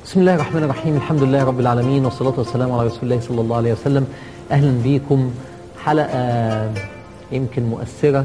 بسم الله الرحمن الرحيم الحمد لله رب العالمين والصلاة والسلام على رسول الله صلى الله عليه وسلم أهلا بكم حلقة يمكن مؤثرة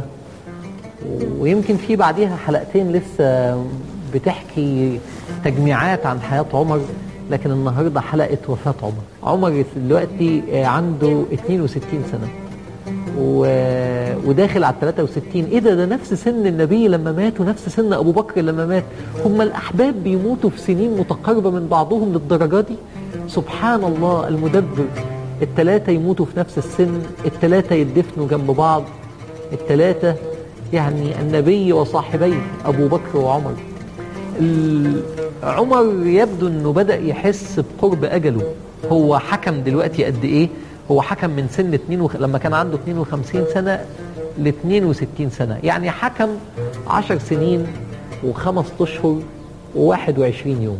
ويمكن في بعديها حلقتين لسه بتحكي تجميعات عن حياة عمر لكن النهاردة حلقة وفاة عمر عمر دلوقتي عنده 62 سنة و... وداخل على 63 ايه ده ده نفس سن النبي لما مات ونفس سن ابو بكر لما مات هم الاحباب بيموتوا في سنين متقاربه من بعضهم للدرجه دي سبحان الله المدبر الثلاثه يموتوا في نفس السن الثلاثه يدفنوا جنب بعض الثلاثه يعني النبي وصاحبيه ابو بكر وعمر ال... عمر يبدو انه بدا يحس بقرب اجله هو حكم دلوقتي قد ايه هو حكم من سن 2 وخ... لما كان عنده 52 سنة ل 62 سنة يعني حكم 10 سنين وخمس أشهر و21 يوم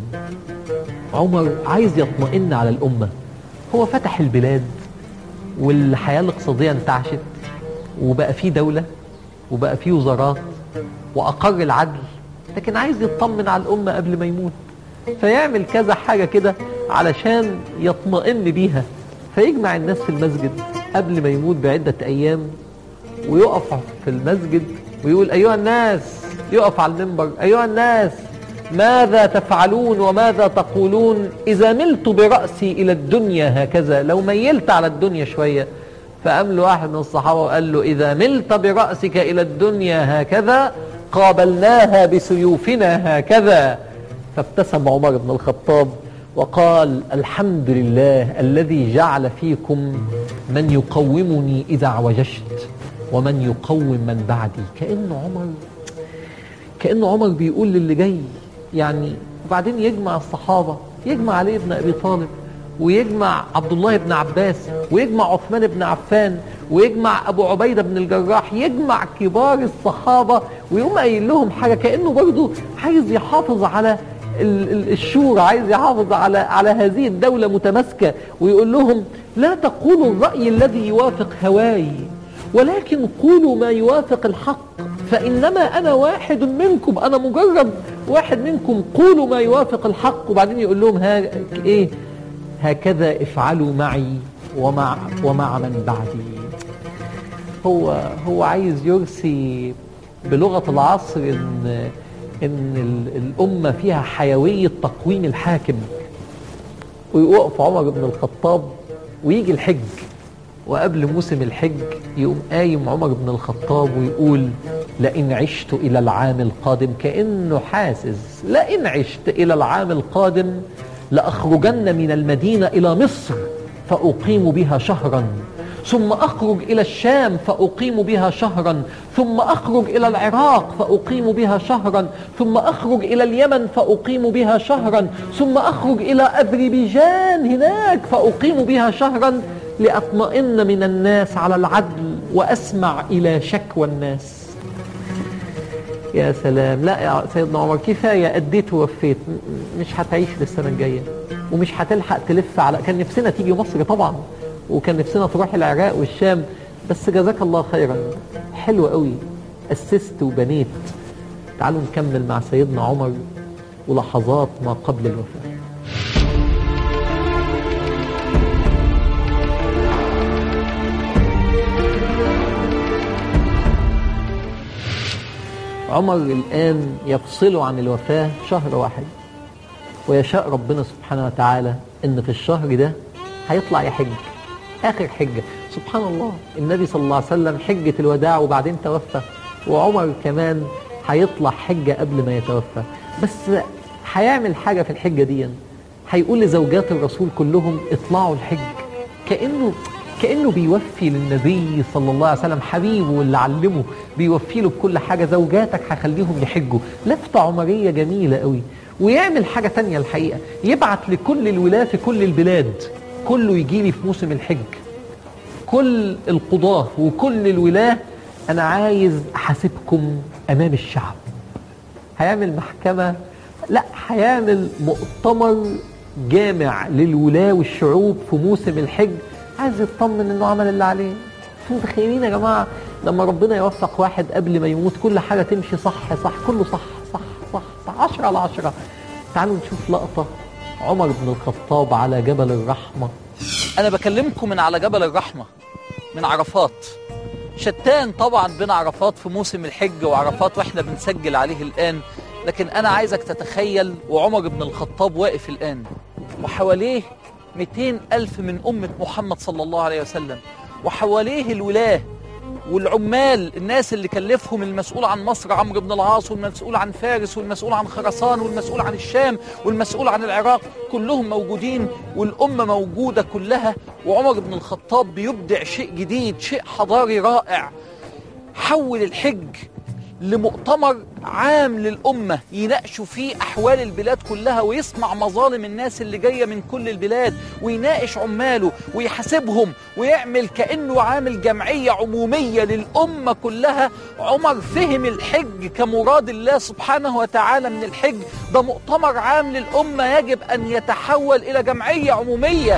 عمر عايز يطمئن على الأمة هو فتح البلاد والحياة الاقتصادية انتعشت وبقى فيه دولة وبقى فيه وزارات وأقر العدل لكن عايز يطمن على الأمة قبل ما يموت فيعمل كذا حاجة كده علشان يطمئن بيها فيجمع الناس في المسجد قبل ما يموت بعدة أيام ويقف في المسجد ويقول أيها الناس يقف على المنبر أيها الناس ماذا تفعلون وماذا تقولون إذا ملت برأسي إلى الدنيا هكذا لو ميلت على الدنيا شوية فقام له واحد من الصحابة وقال له إذا ملت برأسك إلى الدنيا هكذا قابلناها بسيوفنا هكذا فابتسم عمر بن الخطاب وقال الحمد لله الذي جعل فيكم من يقومني إذا اعوججت ومن يقوم من بعدي كأن عمر كأن عمر بيقول للي جاي يعني وبعدين يجمع الصحابة يجمع علي بن أبي طالب ويجمع عبد الله بن عباس ويجمع عثمان بن عفان ويجمع أبو عبيدة بن الجراح يجمع كبار الصحابة ويقوم قايل لهم حاجة كأنه برضه عايز يحافظ على الشورى عايز يحافظ على على هذه الدولة متماسكة ويقول لهم لا تقولوا الرأي الذي يوافق هواي ولكن قولوا ما يوافق الحق فإنما أنا واحد منكم أنا مجرد واحد منكم قولوا ما يوافق الحق وبعدين يقول لهم ها إيه هكذا افعلوا معي ومع ومع من بعدي هو هو عايز يرسي بلغة العصر إن ان الامه فيها حيويه تقويم الحاكم ويوقف عمر بن الخطاب ويجي الحج وقبل موسم الحج يقوم قايم عمر بن الخطاب ويقول لئن عشت الى العام القادم كانه حاسس لئن عشت الى العام القادم لاخرجن من المدينه الى مصر فاقيم بها شهرا ثم أخرج إلى الشام فأقيم بها شهرا ثم أخرج إلى العراق فأقيم بها شهرا ثم أخرج إلى اليمن فأقيم بها شهرا ثم أخرج إلى أذربيجان هناك فأقيم بها شهرا لأطمئن من الناس على العدل وأسمع إلى شكوى الناس يا سلام لا يا سيدنا عمر كفاية أديت ووفيت مش هتعيش للسنة الجاية ومش هتلحق تلف على كان نفسنا تيجي مصر طبعا وكان نفسنا تروح العراق والشام بس جزاك الله خيرا حلو قوي أسست وبنيت تعالوا نكمل مع سيدنا عمر ولحظات ما قبل الوفاة عمر الآن يفصل عن الوفاة شهر واحد ويشاء ربنا سبحانه وتعالى ان في الشهر ده هيطلع يحج آخر حجة سبحان الله النبي صلى الله عليه وسلم حجة الوداع وبعدين توفى وعمر كمان هيطلع حجة قبل ما يتوفى بس هيعمل حاجة في الحجة دي هيقول لزوجات الرسول كلهم اطلعوا الحج كأنه كأنه بيوفي للنبي صلى الله عليه وسلم حبيبه واللي علمه بيوفي له بكل حاجة زوجاتك هخليهم يحجوا لفتة عمرية جميلة قوي ويعمل حاجة تانية الحقيقة يبعت لكل الولاة في كل البلاد كله يجي لي في موسم الحج كل القضاة وكل الولاة أنا عايز أحاسبكم أمام الشعب هيعمل محكمة لا هيعمل مؤتمر جامع للولاة والشعوب في موسم الحج عايز يطمن انه عمل اللي عليه انتوا متخيلين يا جماعة لما ربنا يوفق واحد قبل ما يموت كل حاجة تمشي صح صح كله صح صح صح, صح عشرة على عشرة تعالوا نشوف لقطة عمر بن الخطاب على جبل الرحمة أنا بكلمكم من على جبل الرحمة من عرفات شتان طبعا بين عرفات في موسم الحج وعرفات واحنا بنسجل عليه الآن لكن أنا عايزك تتخيل وعمر بن الخطاب واقف الآن وحواليه 200 ألف من أمة محمد صلى الله عليه وسلم وحواليه الولاه والعمال الناس اللي كلفهم المسؤول عن مصر عمرو بن العاص والمسؤول عن فارس والمسؤول عن خراسان والمسؤول عن الشام والمسؤول عن العراق كلهم موجودين والأمة موجودة كلها وعمر بن الخطاب بيبدع شيء جديد شيء حضاري رائع حول الحج لمؤتمر عام للأمة يناقشوا فيه أحوال البلاد كلها ويسمع مظالم الناس اللي جاية من كل البلاد ويناقش عماله ويحاسبهم ويعمل كأنه عامل جمعية عمومية للأمة كلها عمر فهم الحج كمراد الله سبحانه وتعالى من الحج ده مؤتمر عام للأمة يجب أن يتحول إلى جمعية عمومية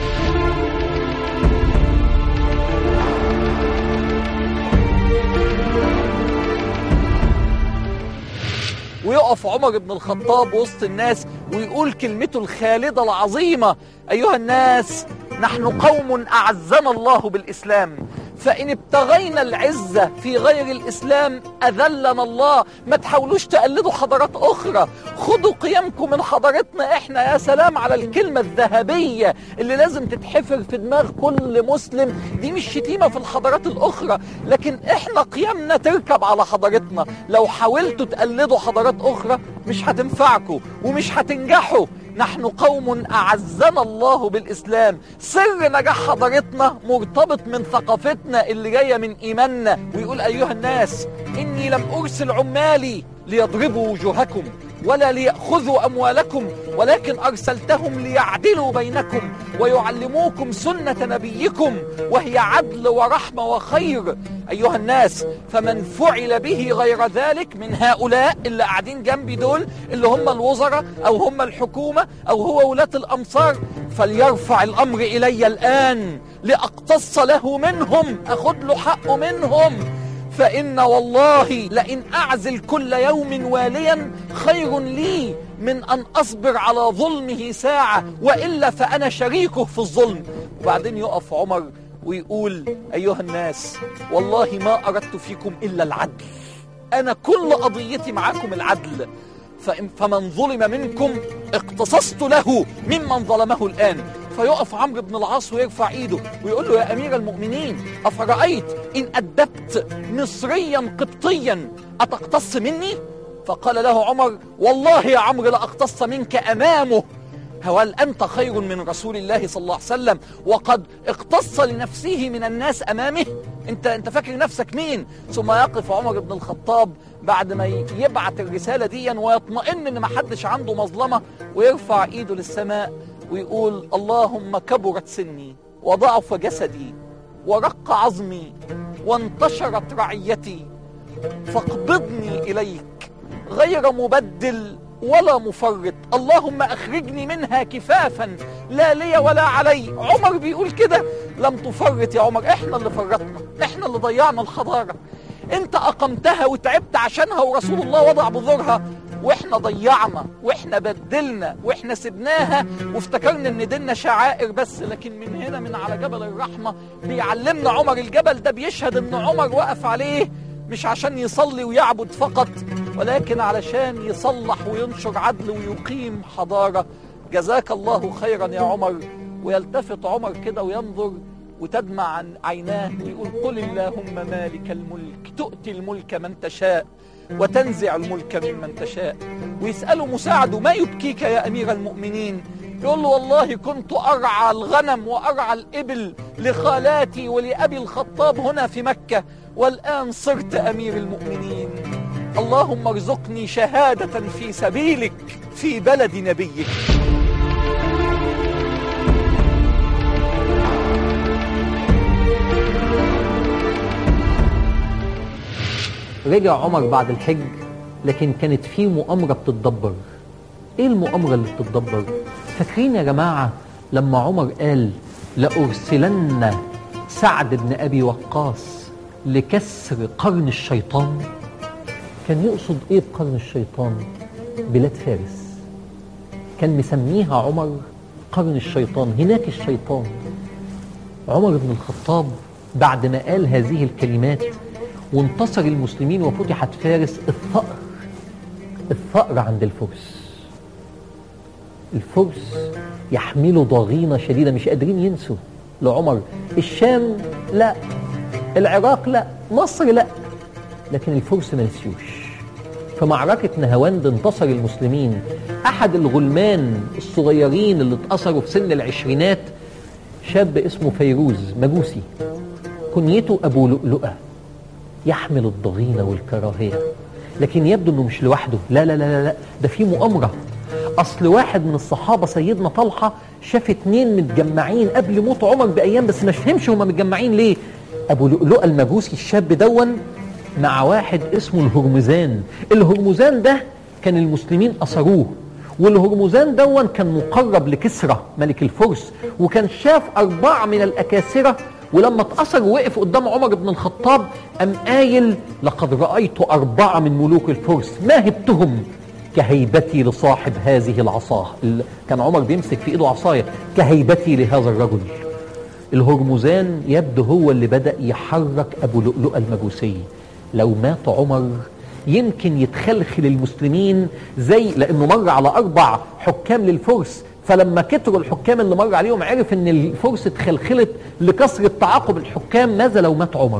ويقف عمر بن الخطاب وسط الناس ويقول كلمته الخالدة العظيمة أيها الناس نحن قوم أعزنا الله بالإسلام فإن ابتغينا العزة في غير الإسلام أذلنا الله ما تحاولوش تقلدوا حضارات أخرى خدوا قيمكم من حضارتنا إحنا يا سلام على الكلمة الذهبية اللي لازم تتحفر في دماغ كل مسلم دي مش شتيمة في الحضارات الأخرى لكن إحنا قيمنا تركب على حضارتنا لو حاولتوا تقلدوا حضارات أخرى مش هتنفعكم ومش هتنجحوا نحن قوم أعزنا الله بالإسلام سر نجاح حضارتنا مرتبط من ثقافتنا اللي جاية من إيماننا ويقول أيها الناس إني لم أرسل عمالي ليضربوا وجوهكم ولا ليأخذوا أموالكم ولكن أرسلتهم ليعدلوا بينكم ويعلموكم سنة نبيكم وهي عدل ورحمة وخير أيها الناس فمن فعل به غير ذلك من هؤلاء اللي قاعدين جنبي دول اللي هم الوزراء أو هم الحكومة أو هو ولاة الأمصار فليرفع الأمر إلي الآن لأقتص له منهم أخذ له حقه منهم فإن والله لئن أعزل كل يوم واليا خير لي من أن أصبر على ظلمه ساعة وإلا فأنا شريكه في الظلم وبعدين يقف عمر ويقول أيها الناس والله ما أردت فيكم إلا العدل أنا كل قضيتي معاكم العدل فمن ظلم منكم اقتصصت له ممن ظلمه الآن فيقف عمرو بن العاص ويرفع ايده ويقول له يا امير المؤمنين افرايت ان ادبت مصريا قبطيا اتقتص مني فقال له عمر والله يا عمرو لاقتص منك امامه هل أنت خير من رسول الله صلى الله عليه وسلم وقد اقتص لنفسه من الناس أمامه أنت, أنت فاكر نفسك مين ثم يقف عمر بن الخطاب بعد ما يبعت الرسالة دي ويطمئن أن ما حدش عنده مظلمة ويرفع إيده للسماء ويقول اللهم كبرت سني وضعف جسدي ورق عظمي وانتشرت رعيتي فاقبضني إليك غير مبدل ولا مفرط اللهم أخرجني منها كفافا لا لي ولا علي عمر بيقول كده لم تفرط يا عمر احنا اللي فرطنا احنا اللي ضيعنا الحضارة انت أقمتها وتعبت عشانها ورسول الله وضع بذورها واحنا ضيعنا واحنا بدلنا واحنا سبناها وافتكرنا ان ديننا شعائر بس لكن من هنا من على جبل الرحمة بيعلمنا عمر الجبل ده بيشهد ان عمر وقف عليه مش عشان يصلي ويعبد فقط ولكن علشان يصلح وينشر عدل ويقيم حضارة جزاك الله خيرا يا عمر ويلتفت عمر كده وينظر وتدمع عن عيناه ويقول قل اللهم مالك الملك تؤتي الملك من تشاء وتنزع الملك ممن تشاء ويسأله مساعده ما يبكيك يا أمير المؤمنين يقول له والله كنت أرعى الغنم وأرعى الإبل لخالاتي ولأبي الخطاب هنا في مكة والآن صرت أمير المؤمنين اللهم ارزقني شهادة في سبيلك في بلد نبيك رجع عمر بعد الحج لكن كانت في مؤامرة بتتدبر ايه المؤامرة اللي بتتدبر فاكرين يا جماعة لما عمر قال لأرسلن سعد بن أبي وقاص لكسر قرن الشيطان كان يقصد ايه بقرن الشيطان بلاد فارس كان مسميها عمر قرن الشيطان هناك الشيطان عمر بن الخطاب بعد ما قال هذه الكلمات وانتصر المسلمين وفتحت فارس الثأر الثأر عند الفرس الفرس يحملوا ضغينة شديدة مش قادرين ينسوا لعمر الشام لا العراق لا مصر لا لكن الفرس ما نسيوش في معركة نهاوند انتصر المسلمين أحد الغلمان الصغيرين اللي اتأثروا في سن العشرينات شاب اسمه فيروز مجوسي كنيته أبو لؤلؤة يحمل الضغينة والكراهية لكن يبدو أنه مش لوحده لا لا لا لا, لا. ده في مؤامرة أصل واحد من الصحابة سيدنا طلحة شاف اتنين متجمعين قبل موت عمر بأيام بس مش فهمش هما متجمعين ليه أبو لؤلؤة المجوسي الشاب دون مع واحد اسمه الهرمزان الهرمزان ده كان المسلمين أسروه والهرمزان دون كان مقرب لكسرى ملك الفرس وكان شاف أربعة من الأكاسرة ولما اتأثر وقف قدام عمر بن الخطاب أم قايل لقد رأيت أربعة من ملوك الفرس ما هبتهم كهيبتي لصاحب هذه العصا كان عمر بيمسك في ايده عصاية كهيبتي لهذا الرجل الهرمزان يبدو هو اللي بدأ يحرك أبو لؤلؤة المجوسي لو مات عمر يمكن يتخلخل المسلمين زي لأنه مر على أربع حكام للفرس فلما كتروا الحكام اللي مر عليهم عرف ان الفرس اتخلخلت لكثرة تعاقب الحكام ماذا لو مات عمر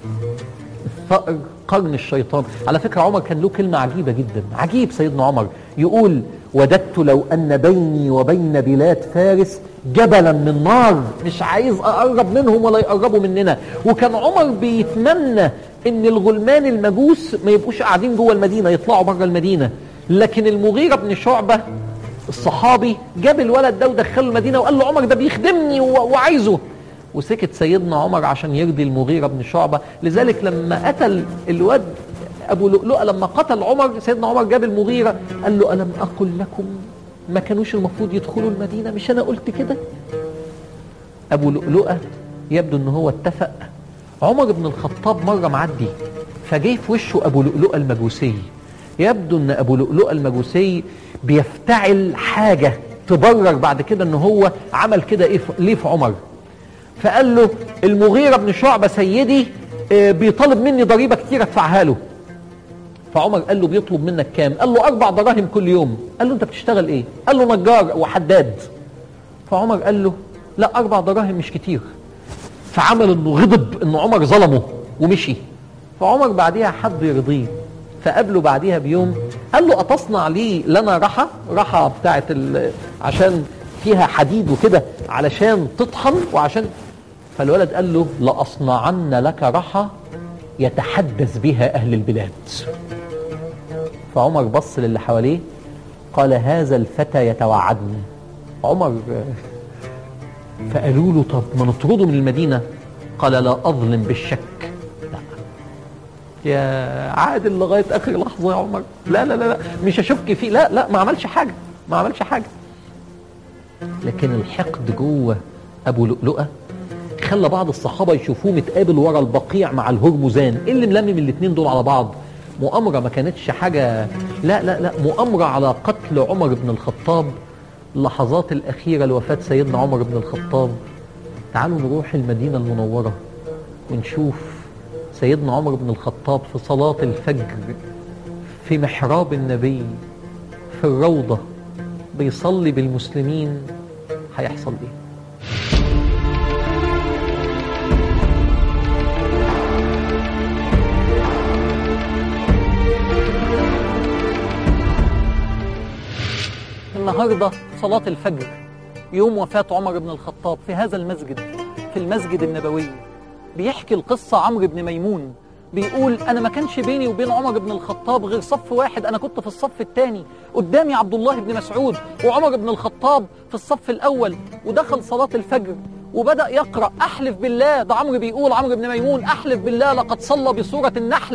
الثأر قرن الشيطان على فكرة عمر كان له كلمة عجيبة جدا عجيب سيدنا عمر يقول وددت لو أن بيني وبين بلاد فارس جبلا من نار مش عايز أقرب منهم ولا يقربوا مننا وكان عمر بيتمنى ان الغلمان المجوس ما يبقوش قاعدين جوه المدينة يطلعوا بره المدينة لكن المغيرة بن شعبة الصحابي جاب الولد ده ودخله المدينة وقال له عمر ده بيخدمني وعايزه وسكت سيدنا عمر عشان يرضي المغيرة بن شعبة لذلك لما قتل الواد أبو لؤلؤة لما قتل عمر سيدنا عمر جاب المغيرة قال له ألم أقل لكم ما كانوش المفروض يدخلوا المدينة مش أنا قلت كده أبو لؤلؤة يبدو أنه هو اتفق عمر بن الخطاب مرة معدي فجه في وشه أبو لؤلؤة المجوسي يبدو أن أبو لؤلؤة المجوسي بيفتعل حاجة تبرر بعد كده أنه هو عمل كده إيه ليه في عمر فقال له المغيرة بن شعبة سيدي بيطالب مني ضريبة كتير ادفعها له فعمر قال له بيطلب منك كام قال له أربع دراهم كل يوم قال له أنت بتشتغل إيه قال له نجار وحداد فعمر قال له لا أربع دراهم مش كتير فعمل انه غضب ان عمر ظلمه ومشي فعمر بعديها حب يرضيه فقابله بعديها بيوم قال له اتصنع لي لنا رحى رحى بتاعت عشان فيها حديد وكده علشان تطحن وعشان فالولد قال له لاصنعن لك رحى يتحدث بها اهل البلاد فعمر بص للي حواليه قال هذا الفتى يتوعدني عمر فقالوا له طب ما نطرده من المدينة قال لا أظلم بالشك لا يا عادل لغاية آخر لحظة يا عمر لا لا لا, لا مش هشك فيه لا لا ما عملش حاجة ما عملش حاجة لكن الحقد جوه أبو لؤلؤة خلى بعض الصحابة يشوفوه متقابل ورا البقيع مع الهرمزان ايه اللي ملمم الاثنين دول على بعض مؤامرة ما كانتش حاجة لا لا لا مؤامرة على قتل عمر بن الخطاب اللحظات الأخيرة لوفاة سيدنا عمر بن الخطاب تعالوا نروح المدينة المنورة ونشوف سيدنا عمر بن الخطاب في صلاة الفجر في محراب النبي في الروضة بيصلي بالمسلمين هيحصل ايه النهارده صلاة الفجر يوم وفاة عمر بن الخطاب في هذا المسجد في المسجد النبوي بيحكي القصة عمرو بن ميمون بيقول أنا ما كانش بيني وبين عمر بن الخطاب غير صف واحد أنا كنت في الصف الثاني قدامي عبد الله بن مسعود وعمر بن الخطاب في الصف الأول ودخل صلاة الفجر وبدأ يقرأ أحلف بالله ده عمرو بيقول عمرو بن ميمون أحلف بالله لقد صلى بسورة النحل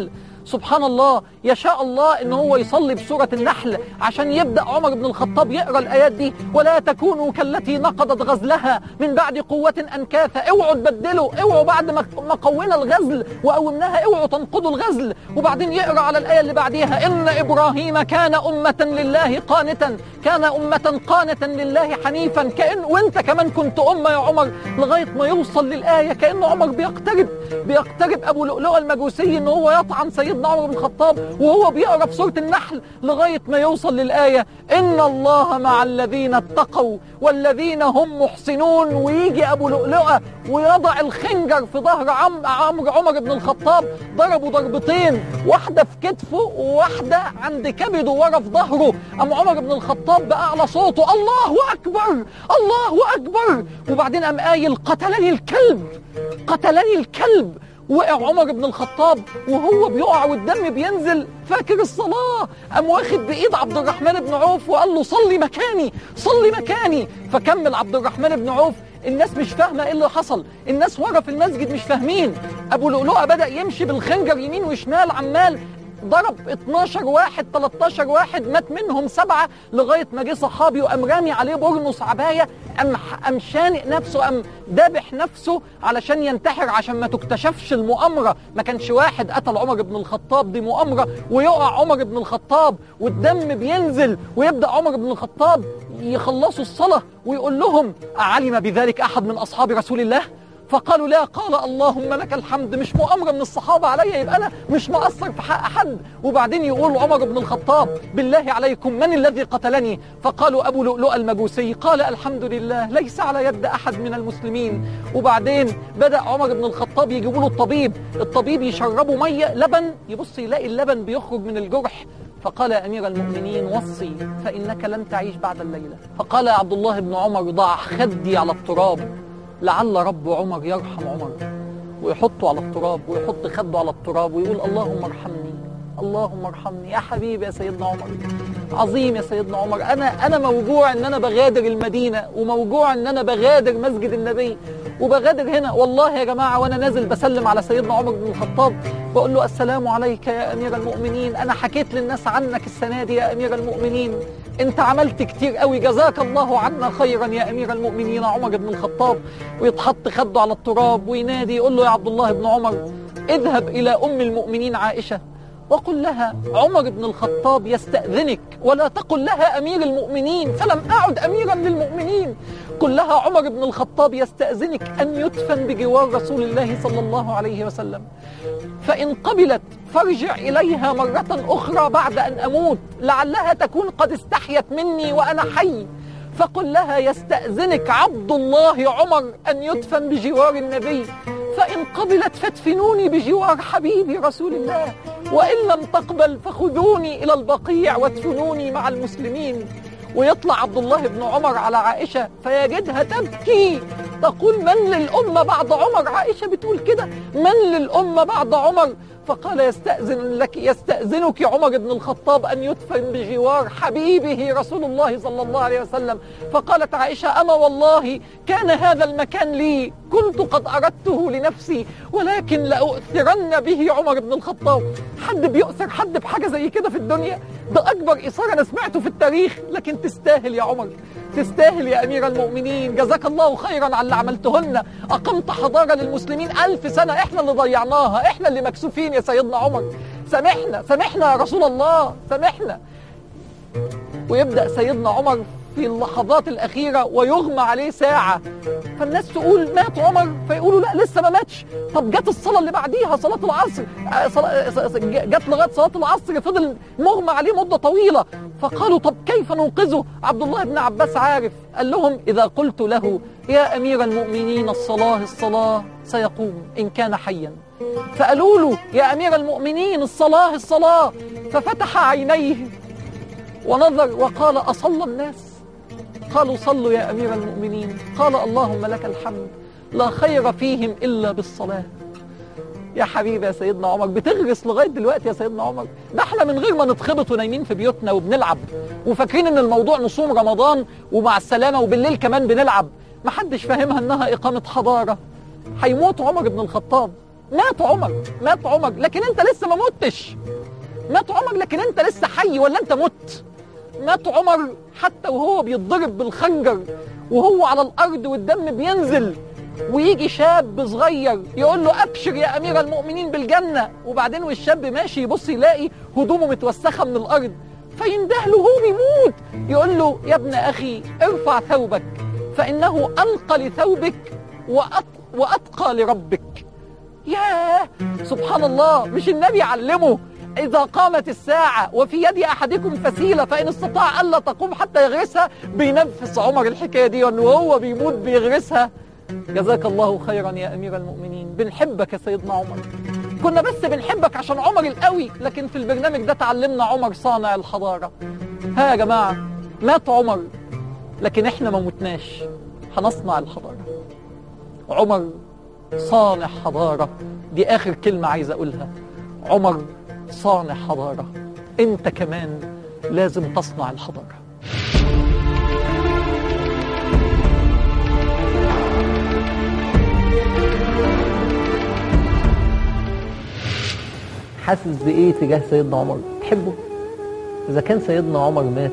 سبحان الله يشاء الله ان هو يصلي بسورة النحل عشان يبدأ عمر بن الخطاب يقرأ الآيات دي ولا تكونوا كالتي نقضت غزلها من بعد قوة أنكاثا اوعوا تبدلوا اوعوا بعد ما ما قوينا الغزل وقومناها اوعوا تنقضوا الغزل وبعدين يقرأ على الآية اللي بعديها إن إبراهيم كان أمة لله قانتا كان أمة قانتا لله حنيفا كأن وانت كمان كنت أمة يا عمر لغاية ما يوصل للآية كأن عمر بيقترب بيقترب أبو لؤلؤة المجوسي إن هو يطعن سيدنا عمر بن الخطاب وهو بيقرأ في سورة النحل لغاية ما يوصل للآية إن الله مع الذين اتقوا والذين هم محسنون ويجي أبو لؤلؤة ويضع الخنجر في ظهر عم عمرو عمر بن الخطاب ضربوا ضربتين واحدة في كتفه وواحدة عند كبده ورا في ظهره أم عمر بن الخطاب بأعلى صوته الله أكبر الله أكبر وبعدين قام قايل قتلني الكلب قتلني الكلب وقع عمر بن الخطاب وهو بيقع والدم بينزل فاكر الصلاة قام واخد بإيد عبد الرحمن بن عوف وقال له صلي مكاني صلي مكاني فكمل عبد الرحمن بن عوف الناس مش فاهمة ايه اللي حصل الناس ورا في المسجد مش فاهمين ابو لؤلؤة بدأ يمشي بالخنجر يمين وشمال عمال ضرب 12 واحد 13 واحد مات منهم سبعة لغاية ما جه صحابي وقام رامي عليه برنس عباية قام قام شانق نفسه قام دابح نفسه علشان ينتحر عشان ما تكتشفش المؤامرة ما كانش واحد قتل عمر بن الخطاب دي مؤامرة ويقع عمر بن الخطاب والدم بينزل ويبدأ عمر بن الخطاب يخلصوا الصلاة ويقول لهم أعلم بذلك أحد من أصحاب رسول الله فقالوا لا قال اللهم لك الحمد مش مؤامرة من الصحابة عليا يبقى أنا مش مقصر في حق حد وبعدين يقول عمر بن الخطاب بالله عليكم من الذي قتلني فقالوا أبو لؤلؤ المجوسي قال الحمد لله ليس على يد أحد من المسلمين وبعدين بدأ عمر بن الخطاب يجيبوا له الطبيب الطبيب يشربوا مية لبن يبص يلاقي اللبن بيخرج من الجرح فقال يا أمير المؤمنين وصي فإنك لن تعيش بعد الليلة فقال يا عبد الله بن عمر ضع خدي على التراب لعل رب عمر يرحم عمر ويحطه على التراب ويحط خده على التراب ويقول اللهم ارحمني اللهم ارحمني يا حبيبي يا سيدنا عمر عظيم يا سيدنا عمر انا انا موجوع ان انا بغادر المدينه وموجوع ان انا بغادر مسجد النبي وبغادر هنا والله يا جماعه وانا نازل بسلم على سيدنا عمر بن الخطاب بقول له السلام عليك يا امير المؤمنين انا حكيت للناس عنك السنه دي يا امير المؤمنين انت عملت كتير قوي جزاك الله عنا خيرا يا امير المؤمنين عمر بن الخطاب ويتحط خده على التراب وينادي يقول له يا عبد الله بن عمر اذهب الى ام المؤمنين عائشه وقل لها عمر بن الخطاب يستأذنك ولا تقل لها أمير المؤمنين فلم أعد أميرا للمؤمنين قل لها عمر بن الخطاب يستأذنك أن يدفن بجوار رسول الله صلى الله عليه وسلم فإن قبلت فارجع إليها مرة أخرى بعد أن أموت لعلها تكون قد استحيت مني وأنا حي فقل لها يستأذنك عبد الله عمر أن يدفن بجوار النبي فإن قبلت فادفنوني بجوار حبيبي رسول الله وإن لم تقبل فخذوني إلى البقيع وادفنوني مع المسلمين ويطلع عبد الله بن عمر على عائشة فيجدها تبكي تقول من للأمة بعد عمر عائشة بتقول كده من للأمة بعد عمر فقال يستأذن لك يستأذنك عمر بن الخطاب أن يدفن بجوار حبيبه رسول الله صلى الله عليه وسلم فقالت عائشة أما والله كان هذا المكان لي كنت قد أردته لنفسي ولكن لأؤثرن به عمر بن الخطاب حد بيؤثر حد بحاجة زي كده في الدنيا ده أكبر إثارة أنا سمعته في التاريخ لكن تستاهل يا عمر تستاهل يا أمير المؤمنين جزاك الله خيرا على اللي عملتهن أقمت حضارة للمسلمين ألف سنة إحنا اللي ضيعناها إحنا اللي مكسوفين يا سيدنا عمر سامحنا سامحنا يا رسول الله سامحنا ويبدأ سيدنا عمر في اللحظات الأخيرة ويغمى عليه ساعة فالناس تقول مات عمر فيقولوا لا لسه ما ماتش طب جت الصلاة اللي بعديها صلاة العصر آه، صلاة- ص- ص- جت لغاية صلاة العصر فضل مغمى عليه مدة طويلة فقالوا طب كيف ننقذه عبد الله بن عباس عارف قال لهم إذا قلت له يا أمير المؤمنين الصلاة الصلاة سيقوم إن كان حيا فقالوا له يا أمير المؤمنين الصلاة الصلاة ففتح عينيه ونظر وقال أصلى الناس قالوا صلوا يا أمير المؤمنين قال اللهم لك الحمد لا خير فيهم إلا بالصلاة يا حبيبي يا سيدنا عمر بتغرس لغاية دلوقتي يا سيدنا عمر ده احنا من غير ما نتخبط ونايمين في بيوتنا وبنلعب وفاكرين ان الموضوع نصوم رمضان ومع السلامة وبالليل كمان بنلعب محدش فاهمها انها إقامة حضارة هيموت عمر بن الخطاب مات عمر مات عمر لكن انت لسه ما متش مات عمر لكن انت لسه حي ولا انت مت مات عمر حتى وهو بيتضرب بالخنجر وهو على الارض والدم بينزل ويجي شاب صغير يقول له ابشر يا امير المؤمنين بالجنه وبعدين والشاب ماشي يبص يلاقي هدومه متوسخه من الارض فينده له وهو بيموت يقول له يا ابن اخي ارفع ثوبك فانه انقى لثوبك وأط... واتقى لربك ياه سبحان الله مش النبي علمه إذا قامت الساعة وفي يد أحدكم فسيلة فإن استطاع ألا تقوم حتى يغرسها بينفس عمر الحكاية دي وأنه هو بيموت بيغرسها جزاك الله خيرا يا أمير المؤمنين بنحبك يا سيدنا عمر كنا بس بنحبك عشان عمر القوي لكن في البرنامج ده تعلمنا عمر صانع الحضارة ها يا جماعة مات عمر لكن احنا ما متناش هنصنع الحضارة عمر صانع حضارة دي آخر كلمة عايز أقولها عمر صانع حضارة أنت كمان لازم تصنع الحضارة حاسس بايه تجاه سيدنا عمر تحبه اذا كان سيدنا عمر مات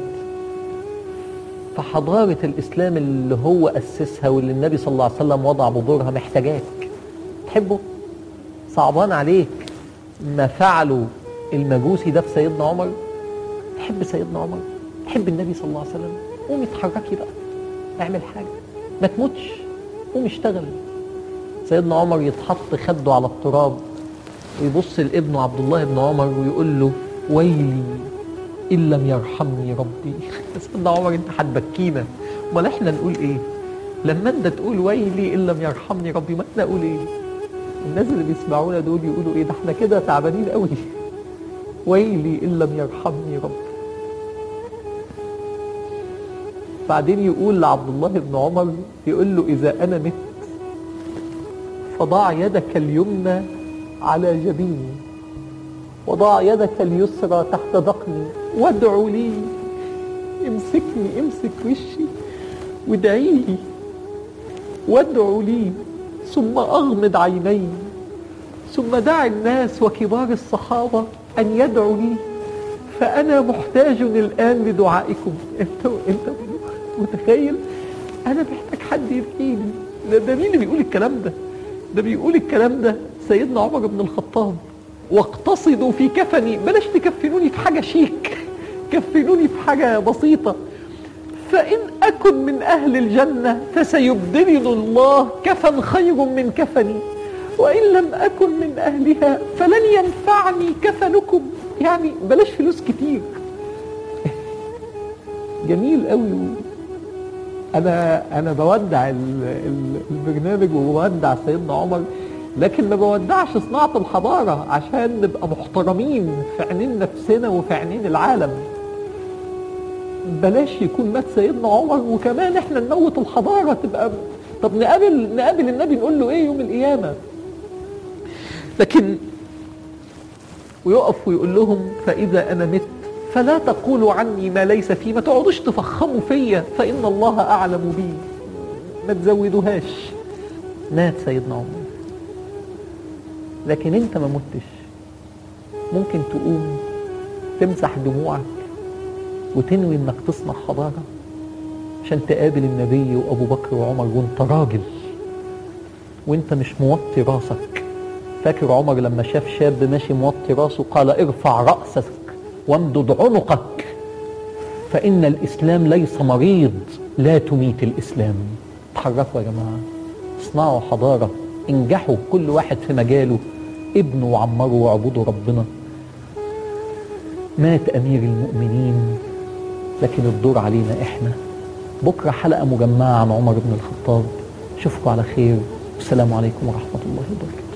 فحضارة الإسلام اللي هو أسسها واللي النبي صلى الله عليه وسلم وضع بذورها محتاجاك تحبه صعبان عليك ما فعله المجوسي ده في سيدنا عمر تحب سيدنا عمر تحب النبي صلى الله عليه وسلم قومي اتحركي بقى اعمل حاجة ما تموتش قومي اشتغل سيدنا عمر يتحط خده على التراب ويبص لابنه عبد الله بن عمر ويقول له ويلي ان لم يرحمني ربي سيدنا عمر انت هتبكينا امال احنا نقول ايه لما انت تقول ويلي ان لم يرحمني ربي ما احنا نقول ايه الناس اللي بيسمعونا دول يقولوا ايه ده احنا كده تعبانين قوي ويلي ان لم يرحمني ربي بعدين يقول لعبد الله بن عمر يقول له اذا انا مت فضع يدك اليمنى على جبيني وضع يدك اليسرى تحت ذقني وادعو لي امسكني امسك وشي وادعي لي وادعو لي ثم اغمض عيني ثم دع الناس وكبار الصحابه ان يدعوا لي فانا محتاج الان لدعائكم انت انت متخيل انا محتاج حد يدعي لي ده, ده مين اللي بيقول الكلام ده ده بيقول الكلام ده سيدنا عمر بن الخطاب واقتصدوا في كفني بلاش تكفنوني في حاجة شيك كفنوني في حاجة بسيطة فإن أكن من أهل الجنة فسيبدلني الله كفن خير من كفني وإن لم أكن من أهلها فلن ينفعني كفنكم يعني بلاش فلوس كتير جميل قوي انا انا بودع ال- ال- البرنامج وبودع سيدنا عمر لكن ما بودعش صناعه الحضاره عشان نبقى محترمين في عينين نفسنا وفي عينين العالم بلاش يكون مات سيدنا عمر وكمان احنا نموت الحضاره تبقى طب نقابل نقابل النبي نقول له ايه يوم القيامه لكن ويقف ويقول لهم فاذا انا مت فلا تقولوا عني ما ليس فيه ما تقعدوش تفخموا فيا فإن الله أعلم بي ما تزودوهاش مات سيدنا عمر لكن انت ما متش ممكن تقوم تمسح دموعك وتنوي انك تصنع حضارة عشان تقابل النبي وابو بكر وعمر وانت راجل وانت مش موطي راسك فاكر عمر لما شاف شاب ماشي موطي راسه قال ارفع رأسك وامدد عنقك فإن الإسلام ليس مريض لا تميت الإسلام تحركوا يا جماعة اصنعوا حضارة انجحوا كل واحد في مجاله ابنوا وعمروا واعبدوا ربنا مات أمير المؤمنين لكن الدور علينا إحنا بكرة حلقة مجمعة عن عمر بن الخطاب أشوفكم على خير والسلام عليكم ورحمة الله وبركاته